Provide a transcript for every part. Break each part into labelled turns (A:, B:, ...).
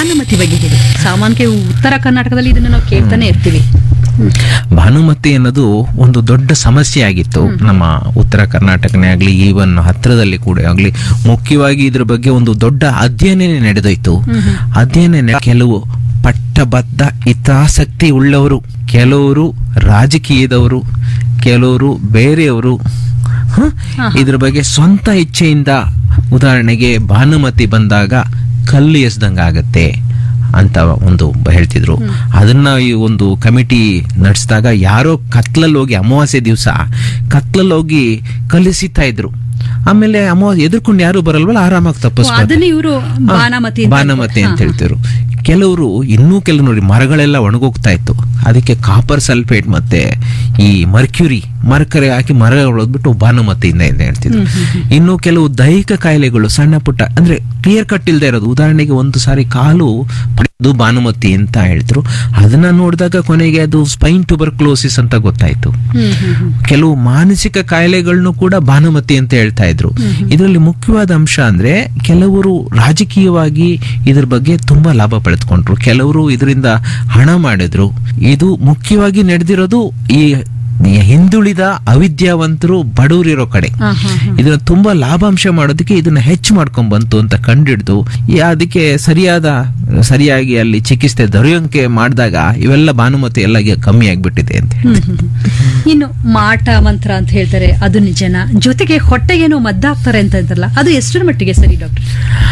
A: ಭಾನುಮತಿ ಬಗ್ಗೆ ಹೇಳಿ ಸಾಮಾನ್ಯಕ್ಕೆ ಉತ್ತರ ಕರ್ನಾಟಕದಲ್ಲಿ ಇದನ್ನ ನಾವು ಕೇಳ್ತಾನೆ ಇರ್ತೀವಿ ಹ್ಮ್.
B: ಭಾನುಮತಿ ಅನ್ನೋದು ಒಂದು ದೊಡ್ಡ ಸಮಸ್ಯೆ ಆಗಿತ್ತು ನಮ್ಮ ಉತ್ತರ ಕರ್ನಾಟಕನೇ ಆಗಲಿ ಈವನ್ ಹತ್ತಿರದಲ್ಲಿ ಕೂಡ ಆಗಲಿ ಮುಖ್ಯವಾಗಿ ಇದ್ರ ಬಗ್ಗೆ ಒಂದು ದೊಡ್ಡ ಅಧ್ಯಯನನೇ ನಡೆದೋಯ್ತು ಅಧ್ಯಯನ ನೆ- ಕೆಲವು ಪಟ್ಟಬದ್ಧ ಹಿತಾಸಕ್ತಿ ಉಳ್ಳವರು ಕೆಲವರು ರಾಜಕೀಯದವರು ಕೆಲವರು ಬೇರೆಯವರು ಹ? ಇದ್ರ ಬಗ್ಗೆ ಸ್ವಂತ ಇಚ್ಛೆಯಿಂದ ಉದಾಹರಣೆಗೆ ಭಾನುಮತಿ ಬಂದಾಗ ಕಲ್ಲು ಎಸ್ದಂಗಾಗತ್ತೆ ಅಂತ ಒಂದು ಬ- ಹೇಳ್ತಿದ್ರು ಅದನ್ನ ಈ ಒಂದು ಕಮಿಟಿ ನಡೆಸಿದಾಗ ಯಾರೋ ಕತ್ಲಲ್ಲಿ ಹೋಗಿ ಅಮಾವಾಸ್ಯೆ ದಿವಸ ಕತ್ಲಲ್ಲಿ ಹೋಗಿ ಕಲಿಸಿತಾ ಇದ್ರು ಆಮೇಲೆ ಅಮಾವಾಸ್ಯೆ ಎದುರ್ಕೊಂಡು ಯಾರು ಬರಲ್ವಲ್ಲ ಆರಾಮಾಗಿ
A: ಓ,
B: ತಪ್ಪಿಸ್ತಾರೆ
A: ಅದನ್ನ ಇವರು ಬಾನಾಮತಿ ಅಂತ
B: ಬಾನಮತಿ ಅಂತ
A: ಹಾ,
B: ಹೇಳ್ತಿದ್ರು ಕೆಲವರು ಇನ್ನೂ ಕೆಲವು ನೋಡಿ ಮರಗಳೆಲ್ಲ ಒಣಗೋಗ್ತಾ ಇತ್ತು ಅದಕ್ಕೆ ಕಾಪರ್ ಸಲ್ಫೇಟ್ ಮತ್ತೆ ಈ ಮರ್ಕ್ಯೂರಿ ಮರ್ಕರಿ ಹಾಕಿ ಮರ ಹೊಡೆದ್ಬಿಟ್ಟು ಭಾನುಮತಿಯಿಂದ ಇದೆ ಹೇಳ್ತಿದ್ರು ಇನ್ನು ಕೆಲವು ದೈಹಿಕ ಕಾಯಿಲೆಗಳು ಸಣ್ಣ ಪುಟ್ಟ ಅಂದ್ರೆ ಕ್ಲಿಯರ್ ಕಟ್ ಇಲ್ಲದೆ ಇರೋದು ಉದಾಹರಣೆಗೆ ಒಂದು ಸಾರಿ ಕಾಲು ಅದು ಭಾನುಮತಿ ಅಂತ ಹೇಳ್ತಿರು ಅದನ್ನ ನೋಡಿದಾಗ ಕೊನೆಗೆ ಅದು ಸ್ಪೈನ್ ಟ್ಯೂಬರ್ಕ್ಲೋಸಿಸ್ ಅಂತ ಗೊತ್ತಾಯ್ತು
A: ಹ್ಮ್, ಹ್ಮ್, ಹ್ಮ್.
B: ಕೆಲವು ಮಾನಸಿಕ ಕಾಯಿಲೆಗಳನ್ನು ಕೂಡ ಭಾನುಮತಿ ಅಂತ ಹೇಳ್ತಾ ಇದ್ರು ಇದರಲ್ಲಿ ಮುಖ್ಯವಾದ ಅಂಶ ಅಂದ್ರೆ ಕೆಲವರು ರಾಜಕೀಯವಾಗಿ ಇದ್ರ ಬಗ್ಗೆ ತುಂಬಾ ಲಾಭ ಪಡೆದುಕೊಂಡ್ರು ಕೆಲವರು ಇದರಿಂದ ಹಣ ಮಾಡಿದ್ರು ಇದು ಮುಖ್ಯವಾಗಿ ನಡೆದಿರೋದು ಈ ಈ ಹಿಂದುಳಿದ ಅವಿದ್ಯಾವಂತರು ಬಡವರಿರೋ ಕಡೆ
A: ಹಾ, ಹಾ, ಹಾ.
B: ಇದನ್ನ ತುಂಬಾ ಲಾಭಾಂಶ ಮಾಡೋದಕ್ಕೆ ಇದನ್ನ ಹೆಚ್ಚು ಮಾಡ್ಕೊಂಡ್ ಬಂತು ಅಂತ ಕಂಡಿಡ್ದು ಈ ಅದಕ್ಕೆ ಸರಿಯಾದ ಸರಿಯಾಗಿ ಅಲ್ಲಿ ಚಿಕಿತ್ಸೆ ದೊರೆಯೋಂಕೆ ಮಾಡಿದಾಗ ಇವೆಲ್ಲ ಭಾನುಮತಿ ಎಲ್ಲ ಕಮ್ಮಿ ಆಗ್ಬಿಟ್ಟಿದೆ ಅಂತ ಹೇಳಿ
A: ಹ್ಮ್, ಹ್ಮ್, ಹ್ಮ್. ಇನ್ನು ಮಾಟ ಮಂತ್ರ ಅಂತ ಹೇಳ್ತಾರೆ ಅದು ನಿಜನ ಜೊತೆಗೆ ಹೊಟ್ಟೆಗೇನೋ ಮದ್ದಾಗ್ತಾರೆ ಅಂತ ಅಂತಾರಲ್ಲ ಅದು ಎಷ್ಟರ ಮಟ್ಟಿಗೆ ಸರಿ ಡಾಕ್ಟರ್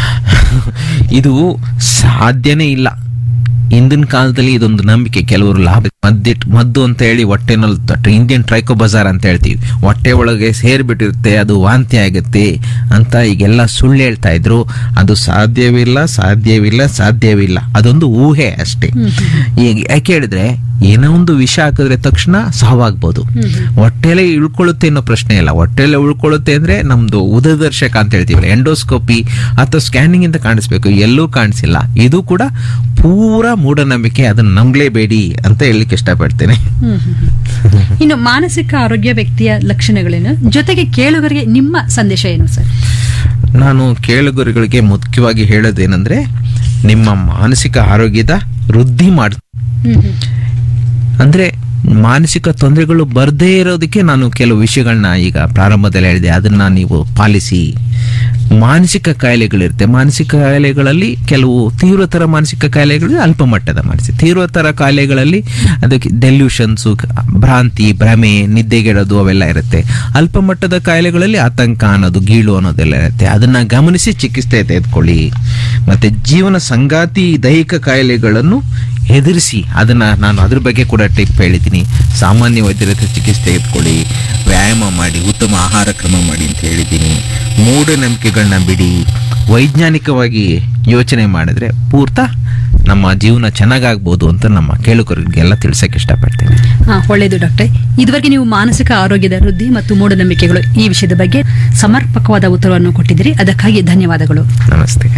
B: ಇದು ಸಾಧ್ಯನೇ ಇಲ್ಲ ಹಿಂದಿನ ಕಾಲದಲ್ಲಿ ಇದೊಂದು ನಂಬಿಕೆ ಕೆಲವರು ಲಾಭ ಮದ್ದಿಟ್ ಮದ್ದು ಅಂತ ಹೇಳಿ ಹೊಟ್ಟೆನಲ್ಲಿ ಇಂಡಿಯನ್ ಟ್ರೈಕೋ ಬಜಾರ್ ಅಂತ ಹೇಳ್ತೀವಿ ಹೊಟ್ಟೆ ಒಳಗೆ ಸೇರ್ಬಿಟ್ಟಿರುತ್ತೆ ಅದು ವಾಂತಿ ಆಗುತ್ತೆ ಅಂತ ಈಗೆಲ್ಲ ಸುಳ್ಳು ಹೇಳ್ತಾ ಇದ್ರು ಅದು ಸಾಧ್ಯವಿಲ್ಲ ಸಾಧ್ಯವಿಲ್ಲ ಸಾಧ್ಯವಿಲ್ಲ ಅದೊಂದು ಊಹೆ ಅಷ್ಟೇ ಈಗ ಯಾಕೆ ಹೇಳಿದ್ರೆ ಏನೋ ಒಂದು ವಿಷ ಹಾಕಿದ್ರೆ ತಕ್ಷಣ ಸಾವಾಗ್ಬೋದು ಹೊಟ್ಟೆಲೆ ಇಳ್ಕೊಳ್ಳುತ್ತೆ ಅನ್ನೋ ಪ್ರಶ್ನೆ ಇಲ್ಲ ಹೊಟ್ಟೆಲೆ ಉಳ್ಕೊಳ್ಳುತ್ತೆ ಅಂದ್ರೆ ನಮ್ದು ಉದದರ್ಶಕ ಅಂತ ಹೇಳ್ತೀವಲ್ಲ ಎಂಡೋಸ್ಕೋಪಿ ಅಥವಾ ಸ್ಕ್ಯಾನಿಂಗ್ ಇಂದ ಕಾಣಿಸ್ಬೇಕು ಎಲ್ಲೂ ಕಾಣಿಸಿಲ್ಲ ಇದು ಕೂಡ ಪೂರಾ ಮೂಢನಂಬಿಕೆ ಅದನ್ನ ನಂಬಲೇಬೇಡಿ ಅಂತ ಹೇಳಲಿಕ್ಕೆ ಇಷ್ಟಪಡ್ತೇನೆ
A: ಹ್ಮ್, ಹ್ಮ್, ಹ್ಮ್. ಇನ್ನು ಮಾನಸಿಕ ಆರೋಗ್ಯ ವ್ಯಕ್ತಿಯ ಲಕ್ಷಣಗಳೇನು ಜೊತೆಗೆ ಕೇಳುಗರಿಗೆ ನಿಮ್ಮ ಸಂದೇಶ ಏನು ಸರ್
B: ನಾನು ಕೇಳುಗರುಗಳಿಗೆ ಮುಖ್ಯವಾಗಿ ಹೇಳೋದೇನೆಂದ್ರೆ ನಿಮ್ಮ ಮಾನಸಿಕ ಆರೋಗ್ಯದ ವೃದ್ಧಿ ಮಾಡ್
A: ಹ್ಮ್, ಹ್ಮ್.
B: ಅಂದ್ರೆ ಮಾನಸಿಕ ತೊಂದರೆಗಳು ಬರದೇ ಇರೋದಕ್ಕೆ ನಾನು ಕೆಲವು ವಿಷಯಗಳನ್ನ ಈಗ ಪ್ರಾರಂಭದಲ್ಲಿ ಹೇಳಿದೆ ಅದನ್ನ ನೀವು ಪಾಲಿಸಿ ಮಾನಸಿಕ ಕಾಯಿಲೆಗಳಿರುತ್ತೆ ಮಾನಸಿಕ ಕಾಯಿಲೆಗಳಲ್ಲಿ ಕೆಲವು ತೀವ್ರತರ ಮಾನಸಿಕ ಕಾಯಿಲೆಗಳು ಅಲ್ಪ ಮಟ್ಟದ ಮಾನಸಿಕ ತೀವ್ರತರ ಕಾಯಿಲೆಗಳಲ್ಲಿ ಅದಕ್ಕೆ ಡೆಲ್ಯೂಷನ್ಸು ಭ್ರಾಂತಿ ಭ್ರಮೆ ನಿದ್ದೆಗೆಡೋದು ಅವೆಲ್ಲ ಇರುತ್ತೆ ಅಲ್ಪ ಮಟ್ಟದ ಕಾಯಿಲೆಗಳಲ್ಲಿ ಆತಂಕ ಅನ್ನೋದು ಗೀಳು ಅನ್ನೋದೆಲ್ಲ ಇರುತ್ತೆ ಅದನ್ನ ಗಮನಿಸಿ ಚಿಕಿತ್ಸೆ ತೆಗೆದುಕೊಳ್ಳಿ ಮತ್ತೆ ಜೀವನ ಸಂಗಾತಿ ದೈಹಿಕ ಕಾಯಿಲೆಗಳನ್ನು ಎದುರಿಸಿ ಅದನ್ನ ನಾನು ಅದ್ರ ಬಗ್ಗೆ ಕೂಡ ಟಿಪ್ ಹೇಳಿದ್ದೀನಿ ಸಾಮಾನ್ಯ ವೈದ್ಯರ ಹತ್ರ ಚಿಕಿತ್ಸೆ ತೆಗೆದುಕೊಳ್ಳಿ ವ್ಯಾಯಾಮ ಮಾಡಿ ಉತ್ತಮ ಆಹಾರ ಕ್ರಮ ಮಾಡಿ ಅಂತ ಹೇಳಿದ್ದೀನಿ ಮೂಢನಂಬಿಕೆಗಳನ್ನ ಬಿಡಿ ವೈಜ್ಞಾನಿಕವಾಗಿ ಯೋಚನೆ ಮಾಡಿದ್ರೆ ಪೂರ್ತ ನಮ್ಮ ಜೀವನ ಚೆನ್ನಾಗಾಗ್ಬೋದು ಅಂತ ನಮ್ಮ ಕೇಳುಗರಿಗೆಲ್ಲ ತಿಳ್ಸಕ್ಕೆ ಇಷ್ಟಪಡ್ತೇನೆ
A: ಹಾ ಒಳ್ಳೆಯದು ಡಾಕ್ಟರ್ ಇದುವರೆಗೆ ನೀವು ಮಾನಸಿಕ ಆರೋಗ್ಯದ ವೃದ್ಧಿ ಮತ್ತು ಮೂಢನಂಬಿಕೆಗಳು ಈ ವಿಷಯದ ಬಗ್ಗೆ ಸಮರ್ಪಕವಾದ ಉತ್ತರವನ್ನು ಕೊಟ್ಟಿದ್ದೀರಿ ಅದಕ್ಕಾಗಿ ಧನ್ಯವಾದಗಳು
B: ನಮಸ್ತೆ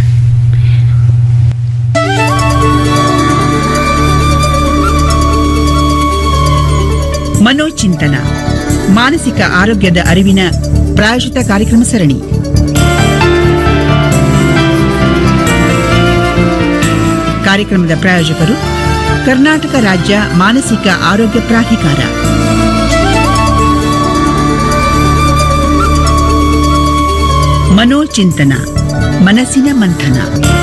C: ಮನೋಚಿಂತನ ಮಾನಸಿಕ ಆರೋಗ್ಯದ ಅರಿವಿನ ಪ್ರಾಯೋಜಿತ ಕಾರ್ಯಕ್ರಮ ಸರಣಿ ಕಾರ್ಯಕ್ರಮದ ಪ್ರಾಯೋಜಕರು ಕರ್ನಾಟಕ ರಾಜ್ಯ ಮಾನಸಿಕ ಆರೋಗ್ಯ ಪ್ರಾಧಿಕಾರ ಮನೋಚಿಂತನ ಮನಸ್ಸಿನ ಮಂಥನ